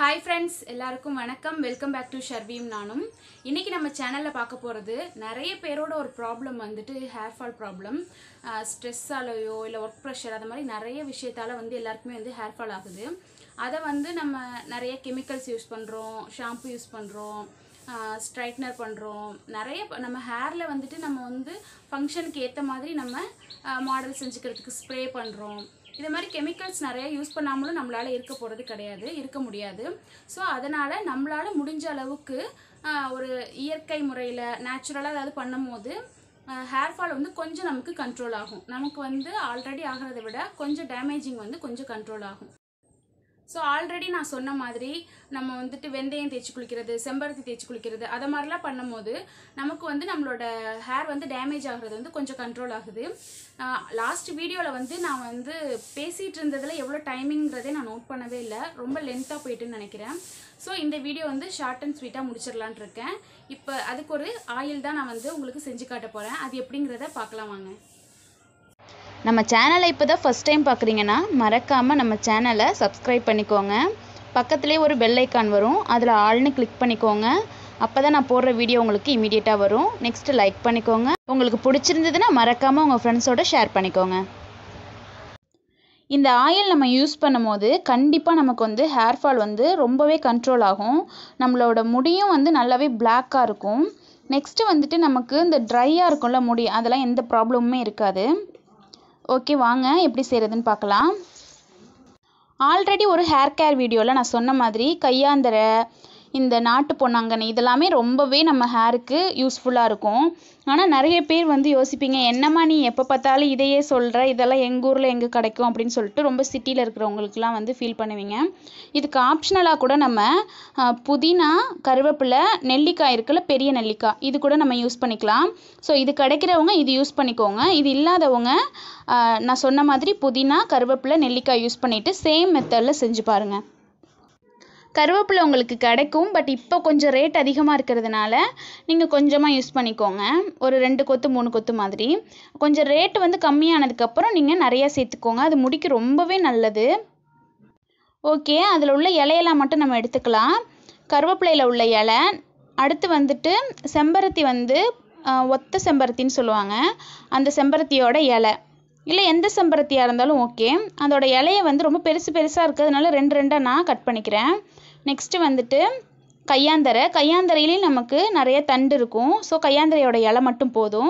hi friends எல்லாருக்கும் வணக்கம் welcome back to ஷர்வீம் நானும் இன்னைக்கு நம்ம சேனலில் பார்க்க போகிறது நிறைய பேரோட ஒரு ப்ராப்ளம் வந்துட்டு ஹேர் ஃபால் ப்ராப்ளம் ஸ்ட்ரெஸ்ஸாலேயோ இல்லை ஒர்க் ப்ரெஷர் அது மாதிரி நிறைய விஷயத்தால் வந்து எல்லாருக்குமே வந்து ஹேர் ஃபால் ஆகுது அதை வந்து நம்ம நிறைய கெமிக்கல்ஸ் யூஸ் பண்ணுறோம் ஷாம்பு யூஸ் பண்ணுறோம் ஸ்ட்ரைட்னர் பண்ணுறோம் நிறைய ப- நம்ம ஹேரில் வந்துட்டு நம்ம வந்து ஃபங்க்ஷனுக்கு ஏற்ற மாதிரி நம்ம மாடல் செஞ்சுக்கிறதுக்கு ஸ்ப்ரே பண்ணுறோம் இது மாதிரி கெமிக்கல்ஸ் நிறைய யூஸ் பண்ணாமலும் நம்மளால் இருக்க போகிறது கிடையாது இருக்க முடியாது ஸோ அதனால் நம்மளால் முடிஞ்ச அளவுக்கு ஆஹ், ஒரு இயற்கை முறையில் நேச்சுரலாக ஏதாவது பண்ணும்போது ஹேர் ஃபால் வந்து கொஞ்சம் நமக்கு கண்ட்ரோல் ஆகும் நமக்கு வந்து ஆல்ரெடி ஆகிறத விட கொஞ்சம் டேமேஜிங் வந்து கொஞ்சம் கண்ட்ரோல் ஆகும் ஸோ ஆல்ரெடி நான் சொன்ன மாதிரி நம்ம வந்துட்டு வெந்தயம் தேய்ச்சி குளிக்கிறது செம்பருத்தி தேய்ச்சி குளிக்கிறது அதை மாதிரிலாம் பண்ணும்போது நமக்கு வந்து நம்மளோட ஹேர் வந்து டேமேஜ் ஆகுறது வந்து கொஞ்சம் கண்ட்ரோல் ஆகுது லாஸ்ட் வீடியோவில் வந்து நான் வந்து பேசிகிட்டு இருந்ததில் எவ்வளோ டைமிங்கிறதே நான் நோட் பண்ணவே இல்லை ரொம்ப லென்த்தாக போயிட்டுன்னு நினைக்கிறேன் ஸோ இந்த வீடியோ வந்து ஷார்ட் அண்ட் ஸ்வீட்டாக முடிச்சிடலான் இருக்கேன் இப்போ அதுக்கு ஒரு ஆயில் தான் நான் வந்து உங்களுக்கு செஞ்சு காட்ட போகிறேன் அது எப்படிங்கிறத பார்க்கலாம் வாங்க நம்ம சேனலை இப்போ தான் ஃபஸ்ட் டைம் பார்க்குறீங்கன்னா மறக்காமல் நம்ம சேனலை சப்ஸ்கிரைப் பண்ணிக்கோங்க பக்கத்துலேயே ஒரு பெல் ஐக்கான் வரும் அதில் ஆல்னு கிளிக் பண்ணிக்கோங்க அப்போ தான் நான் போடுற வீடியோ உங்களுக்கு இமீடியட்டாக வரும் நெக்ஸ்ட்டு லைக் பண்ணிக்கோங்க உங்களுக்கு பிடிச்சிருந்ததுன்னா மறக்காமல் உங்கள் ஃப்ரெண்ட்ஸோட ஷேர் பண்ணிக்கோங்க இந்த ஆயில் நம்ம யூஸ் பண்ணும்போது கண்டிப்பாக நமக்கு வந்து ஹேர் ஃபால் வந்து ரொம்பவே கண்ட்ரோல் ஆகும் நம்மளோட முடியும் வந்து நல்லாவே பிளாக்காக இருக்கும் நெக்ஸ்ட்டு வந்துட்டு நமக்கு இந்த ட்ரையாக இருக்கும்ல முடி அதெல்லாம் எந்த ப்ராப்ளமுமே இருக்காது ஓகே வாங்க எப்படி செய்கிறதுன்னு பார்க்கலாம் ஆல்ரெடி ஒரு ஹேர் கேர் வீடியோவில் நான் சொன்ன மாதிரி கையாந்தரை இந்த நாட்டு பொன்னாங்கண்ணி இதெல்லாமே ரொம்பவே நம்ம ஹேருக்கு யூஸ்ஃபுல்லாக இருக்கும் ஆனால் நிறைய பேர் வந்து யோசிப்பீங்க என்னம்மா நீ எப்போ பார்த்தாலும் இதையே சொல்கிற இதெல்லாம் எங்கள் ஊரில் எங்கே கிடைக்கும் அப்படின்னு சொல்லிட்டு ரொம்ப சிட்டியில் இருக்கிறவங்களுக்குலாம் வந்து ஃபீல் பண்ணுவீங்க இதுக்கு ஆப்ஷனலாக கூட நம்ம அஹ், புதினா கருவேப்பிலை நெல்லிக்காய் இருக்குல்ல பெரிய நெல்லிக்காய் இது கூட நம்ம யூஸ் பண்ணிக்கலாம் ஸோ இது கிடைக்கிறவங்க இது யூஸ் பண்ணிக்கோங்க இது இல்லாதவங்க அஹ், நான் சொன்ன மாதிரி புதினா கருவேப்பிலை நெல்லிக்காய் யூஸ் பண்ணிவிட்டு சேம் மெத்தடில் செஞ்சு பாருங்கள் கருவேப்பிலை உங்களுக்கு கிடைக்கும் பட் இப்போ கொஞ்சம் ரேட் அதிகமாக இருக்கிறதுனால நீங்கள் கொஞ்சமாக யூஸ் பண்ணிக்கோங்க ஒரு ரெண்டு கொத்து மூணு கொத்து மாதிரி கொஞ்சம் ரேட் வந்து கம்மியானதுக்கப்புறம் நீங்கள் நிறையா சேர்த்துக்கோங்க அது முடிக்கு ரொம்பவே நல்லது ஓகே அதில் உள்ள இலையெல்லாம் மட்டும் நம்ம எடுத்துக்கலாம் கருவேப்பிலையில் உள்ள இலை அடுத்து வந்துட்டு செம்பருத்தி வந்து ஆஹ், ஒத்த செம்பருத்தின்னு சொல்லுவாங்க அந்த செம்பருத்தியோட இலை இல்லை எந்த செம்பருத்தியாக இருந்தாலும் ஓகே அதோட இலையை வந்து ரொம்ப பெருசு பெருசாக இருக்கிறதுனால ரெண்டு ரெண்டாக நான் கட் பண்ணிக்கிறேன் நெக்ஸ்ட்டு வந்துட்டு கையாந்தரை கையாந்தரையிலையும் நமக்கு நிறைய தண்டு இருக்கும் ஸோ கையாந்தரையோட இலை மட்டும் போதும்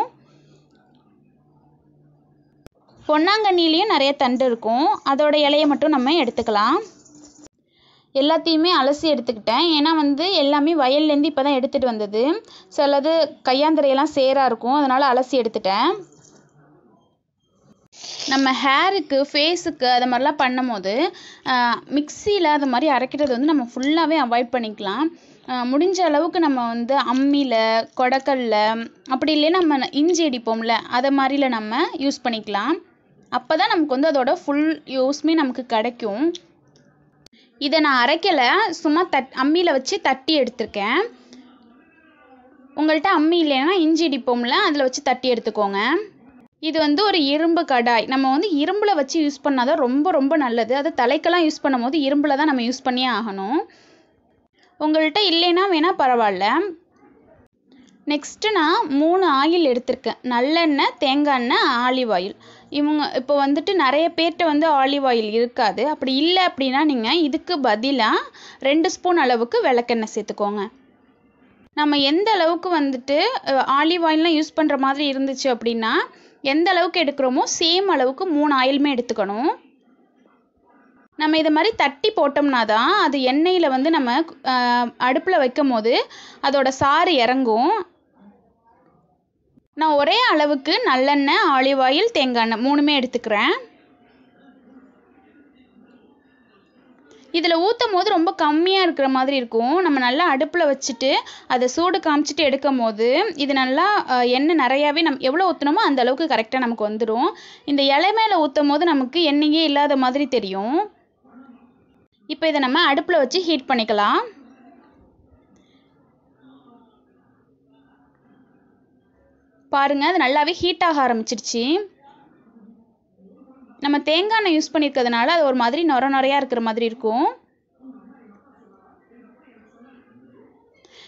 பொன்னாங்கண்ணிலையும் நிறைய தண்டு இருக்கும் அதோட இலையை மட்டும் நம்ம எடுத்துக்கலாம் எல்லாத்தையுமே அலசி எடுத்துக்கிட்டேன் ஏன்னா வந்து எல்லாமே வயல்லேருந்து இப்போ தான் எடுத்துகிட்டு வந்தது சிலது கையாந்தரையெல்லாம் சேராக இருக்கும் அதனால் அலசி எடுத்துட்டேன் நம்ம ஹேருக்கு ஃபேஸுக்கு அது மாதிரிலாம் பண்ணும்போது மிக்சியில் அது மாதிரி அரைக்கிறது வந்து நம்ம ஃபுல்லாகவே அவாய்ட் பண்ணிக்கலாம் ஆஹ் முடிஞ்ச அளவுக்கு நம்ம வந்து அம்மியில் கொடக்கல்ல அப்படி இல்லையா நம்ம ந- இஞ்சி அடிப்போம்ல அதை மாதிரில நம்ம யூஸ் பண்ணிக்கலாம் அப்போ தான் நமக்கு வந்து அதோட ஃபுல் யூஸ்மே நமக்கு கிடைக்கும் இதை நான் அரைக்கலை சும்மா தட் அம்மியில் வச்சு தட்டி எடுத்திருக்கேன் உங்கள்கிட்ட அம்மி இல்லைன்னா இஞ்சி இடிப்போம்ல அதில் வச்சு தட்டி எடுத்துக்கோங்க இது வந்து ஒரு இரும்பு கடாய் நம்ம வந்து இரும்பில் வச்சு யூஸ் பண்ணால் தான் ரொம்ப ரொம்ப நல்லது அது தலைக்கெல்லாம் யூஸ் பண்ணும்போது இரும்பில் தான் நம்ம யூஸ் பண்ணியே ஆகணும் உங்கள்கிட்ட இல்லைன்னா வேணால் பரவாயில்ல நெக்ஸ்ட்டு நான் மூணு ஆயில் எடுத்திருக்கேன் நல்லெண்ணெய் தேங்காய் எண்ணெய் ஆலிவ் ஆயில் இவங்க இப்போ வந்துட்டு நிறைய பேர்கிட்ட வந்து ஆலிவ் ஆயில் இருக்காது அப்படி இல்லை அப்படின்னா நீங்கள் இதுக்கு பதிலாக ரெண்டு ஸ்பூன் அளவுக்கு விளக்கெண்ணெய் சேர்த்துக்கோங்க நம்ம எந்த அளவுக்கு வந்துட்டு ஆலிவ் ஆயில்லாம் யூஸ் பண்ணுற மாதிரி இருந்துச்சு அப்படின்னா எந்த அளவுக்கு எடுக்கிறோமோ சேம் அளவுக்கு மூணு ஆயிலுமே எடுத்துக்கணும் நம்ம இதை மாதிரி தட்டி போட்டோம்னா தான் அது எண்ணெயில் வந்து நம்ம அடுப்பில் வைக்கும் போது அதோட சாறு இறங்கும் நான் ஒரே அளவுக்கு நல்லெண்ணெய் ஆலிவ் ஆயில் தேங்காய் எண்ணெய் மூணுமே எடுத்துக்கிறேன் இதில் ஊற்றும் போது ரொம்ப கம்மியாக இருக்கிற மாதிரி இருக்கும் நம்ம நல்லா அடுப்பில் வச்சுட்டு அதை சூடு காமிச்சிட்டு எடுக்கும் போது இது நல்லா அஹ், எண்ணெய் நிறையாவே நம்ம எவ்வளோ ஊற்றுனோமோ அந்த அளவுக்கு கரெக்டாக நமக்கு வந்துடும் இந்த இலை மேலே ஊற்றும் போது நமக்கு எண்ணெயே இல்லாத மாதிரி தெரியும் இப்போ இதை நம்ம அடுப்பில் வச்சு ஹீட் பண்ணிக்கலாம் பாருங்க அது நல்லாவே ஹீட் ஆக ஆரம்பிச்சிடுச்சு நம்ம தேங்காய் எண்ணெய் யூஸ் பண்ணியிருக்கிறதுனால அது ஒரு மாதிரி நொர நொறையாக இருக்கிற மாதிரி இருக்கும்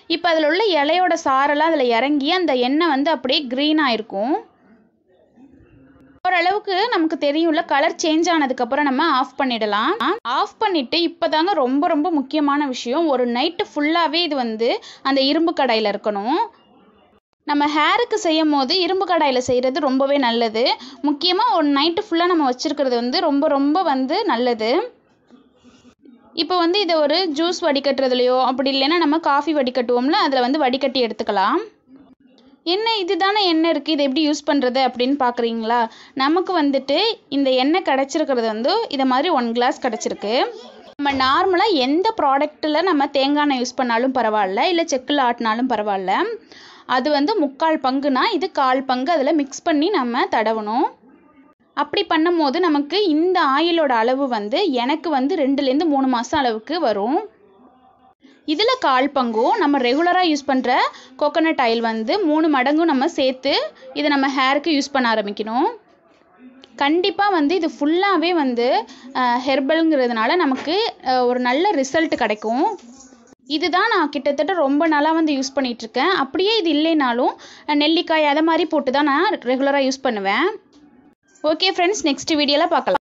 இப்போ அதில் உள்ள இலையோட சாரெல்லாம் அதில் இறங்கி அந்த எண்ணெய் வந்து அப்படியே க்ரீனாக இருக்கும் ஓரளவுக்கு நமக்கு தெரியும்ல கலர் சேஞ்ச் ஆனதுக்கப்புறம் நம்ம ஆஃப் பண்ணிடலாம் ஆஃப் பண்ணிவிட்டு இப்போ தாங்க ரொம்ப ரொம்ப முக்கியமான விஷயம் ஒரு நைட்டு ஃபுல்லாகவே இது வந்து அந்த இரும்பு கடாயில் இருக்கணும் நம்ம ஹேருக்கு செய்யும் போது இரும்பு கடாயில் செய்கிறது ரொம்பவே நல்லது முக்கியமாக ஒரு நைட்டு ஃபுல்லாக நம்ம வச்சுருக்கிறது வந்து ரொம்ப ரொம்ப வந்து நல்லது இப்போ வந்து இதை ஒரு ஜூஸ் வடிகட்டுறதுலையோ அப்படி இல்லைன்னா நம்ம காஃபி வடிகட்டுவோம்ல அதில் வந்து வடிகட்டி எடுத்துக்கலாம் என்ன இதுதானே எண்ணெய் இருக்குது இதை எப்படி யூஸ் பண்ணுறது அப்படின்னு பார்க்குறீங்களா நமக்கு வந்துட்டு இந்த எண்ணெய் கிடச்சிருக்கிறது வந்து இதை மாதிரி ஒன் கிளாஸ் கிடச்சிருக்கு நம்ம நார்மலாக எந்த ப்ராடக்ட்டில் நம்ம தேங்காய் எண்ணெய் யூஸ் பண்ணாலும் பரவாயில்ல இல்லை செக்கில் ஆட்டினாலும் பரவாயில்ல அது வந்து முக்கால் பங்குனா இது கால் பங்கு அதில் மிக்ஸ் பண்ணி நம்ம தடவணும் அப்படி பண்ணும்போது நமக்கு இந்த ஆயிலோட அளவு வந்து எனக்கு வந்து ரெண்டுலேருந்து மூணு மாதம் அளவுக்கு வரும் இதில் கால் பங்கும் நம்ம ரெகுலராக யூஸ் பண்ணுற கோகோனட் ஆயில் வந்து மூணு மடங்கும் நம்ம சேர்த்து இதை நம்ம ஹேருக்கு யூஸ் பண்ண ஆரம்பிக்கணும் கண்டிப்பாக வந்து இது ஃபுல்லாகவே வந்து ஹெர்பலுங்கிறதுனால நமக்கு அஹ், ஒரு நல்ல ரிசல்ட் கிடைக்கும் இதுதான் நான் கிட்டத்தட்ட ரொம்ப நாளாக வந்து யூஸ் பண்ணிகிட்ருக்கேன் அப்படியே இது இல்லைனாலும் அஹ், நெல்லிக்காய் அதை மாதிரி போட்டு தான் நான் ரெகுலராக யூஸ் பண்ணுவேன் ஓகே ஃப்ரெண்ட்ஸ் நெக்ஸ்ட் வீடியோவில் பார்க்கலாம்